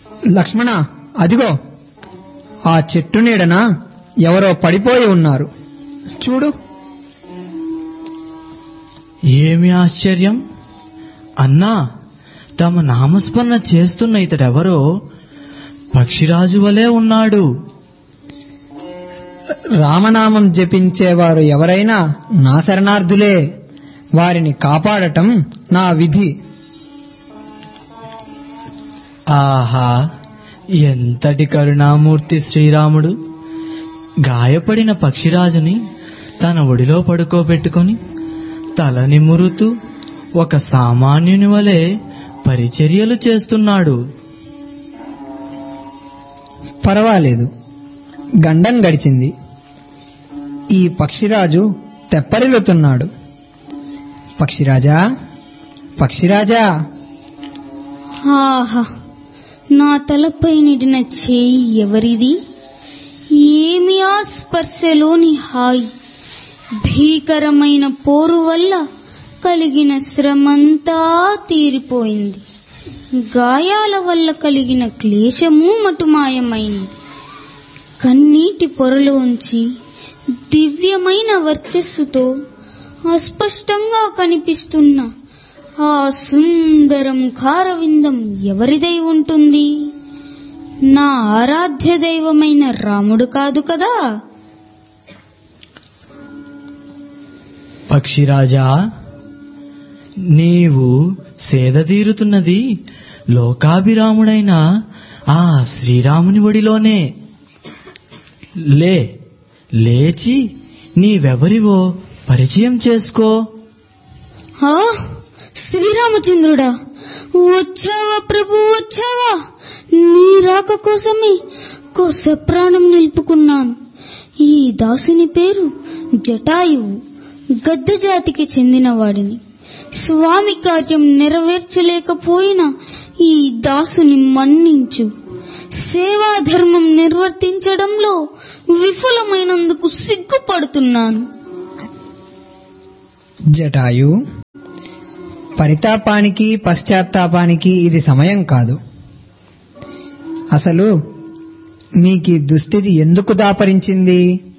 లక్ష్మణ అదిగో ఆ చెట్టు నీడన ఎవరో పడిపోయి ఉన్నారు చూడు ఏమి ఆశ్చర్యం అన్నా తమ నామస్మరణ చేస్తున్న ఇతడెవరో పక్షిరాజు వలె ఉన్నాడు రామనామం జపించేవారు ఎవరైనా నా శరణార్థులే వారిని కాపాడటం నా విధి ఆహా ఎంతటి కరుణామూర్తి శ్రీరాముడు గాయపడిన పక్షిరాజుని తన ఒడిలో పడుకోబెట్టుకొని తల నిమురుతూ ఒక సామాన్యుని వలె పరిచర్యలు చేస్తున్నాడు పర్వాలేదు గండం గడిచింది ఈ పక్షిరాజు తెప్పరిల్లుతున్నాడు పక్షిరాజా పక్షిరాజా ఆహా నా తలపై నిడిన చేయి ఎవరిది ఏమి ఆ స్పర్శలోని హాయి భీకరమైన పోరు వల్ల కలిగిన శ్రమంతా తీరిపోయింది గాయాల వల్ల కలిగిన క్లేశము మటుమాయమైంది కన్నీటి పొరలోంచి దివ్యమైన వర్చస్సుతో అస్పష్టంగా కనిపిస్తున్న ఆ సుందరం కారవిందం ఎవరిదై ఉంటుంది నా ఆరాధ్య దైవమైన రాముడు కాదు కదా పక్షిరాజా నీవు సేదతీరుతున్నది లోకాభిరాముడైన ఆ శ్రీరాముని ఒడిలోనే లే లేచి నీవెవరివో పరిచయం చేసుకో ఆ శ్రీరామచంద్రుడా వచ్చావా ప్రభు వచ్చావా నీ రాక కోసమే కొస ప్రాణం నిలుపుకున్నాను ఈ దాసుని పేరు జటాయువు గద్ద జాతికి చెందినవాడిని స్వామి కార్యం నెరవేర్చలేకపోయినా ఈ దాసుని మన్నించు సేవాధర్మం నిర్వర్తించడంలో విఫలమైనందుకు సిగ్గుపడుతున్నాను జటాయు పరితాపానికి పశ్చాత్తాపానికి ఇది సమయం కాదు అసలు మీకు ఈ దుస్థితి ఎందుకు దాపరించింది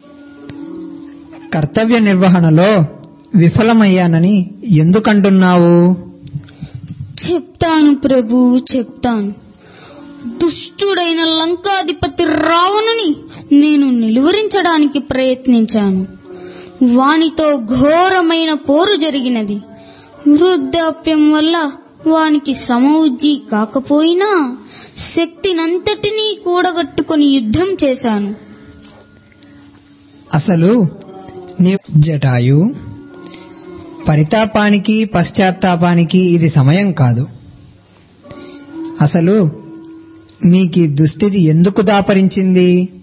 కర్తవ్య నిర్వహణలో విఫలమయ్యానని ఎందుకంటున్నావు చెప్తాను ప్రభు చెప్తాను దుష్టుడైన లంకాధిపతి రావణుని నేను నిలువరించడానికి ప్రయత్నించాను వానితో ఘోరమైన పోరు జరిగినది వృద్ధాప్యం వల్ల వానికి సమవుజ్జి కాకపోయినా శక్తినంతటినీ కూడగట్టుకొని యుద్ధం చేశాను అసలు నీ జటాయు పరితాపానికి పశ్చాత్తాపానికి ఇది సమయం కాదు అసలు మీకు ఈ దుస్థితి ఎందుకు దాపరించింది